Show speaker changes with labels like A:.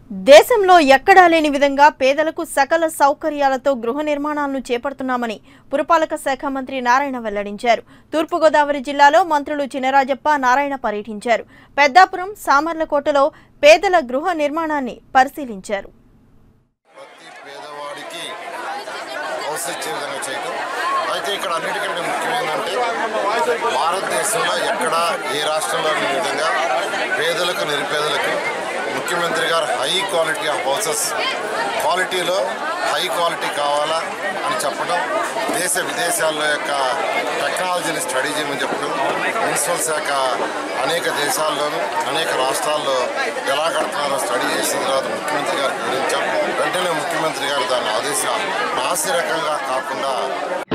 A: దేశంలో ఎక్కడా లేని విధంగా పేదలకు సకల సౌకర్యాలతో గృహ నిర్మాణాలను చేపడుతున్నామని పురపాలక శాఖ మంత్రి నారాయణ వెల్లడించారు తూర్పుగోదావరి జిల్లాలో మంత్రులు చినరాజప్ప నారాయణ పర్యటించారు పెద్దాపురం సామర్లకోటలో పేదల గృహ నిర్మాణాన్ని పరిశీలించారు
B: ప్రతి పేదవాడికి హౌస్ ఇచ్చే విధంగా చేయటం అయితే ఇక్కడ అన్నిటికంటే ముఖ్యమైనదంటే భారతదేశంలో ఎక్కడ ఏ రాష్ట్రంలో లేని విధంగా పేదలకు నిరుపేదలకు ముఖ్యమంత్రి గారు హై క్వాలిటీ ఆఫ్ హౌసెస్ క్వాలిటీలో హై క్వాలిటీ కావాలా అని చెప్పడం దేశ విదేశాల్లో యొక్క టెక్నాలజీని స్టడీ చేయమని చెప్పడం మున్సిపల్ శాఖ అనేక దేశాల్లోనూ అనేక రాష్ట్రాల్లో ఎలా కడుతున్నారో స్టడీ చేసిన తర్వాత ముఖ్యమంత్రి గారికి వివరించాం వెంటనే ముఖ్యమంత్రి గారు దాన్ని ఆదేశ నాసి రకంగా కాకుండా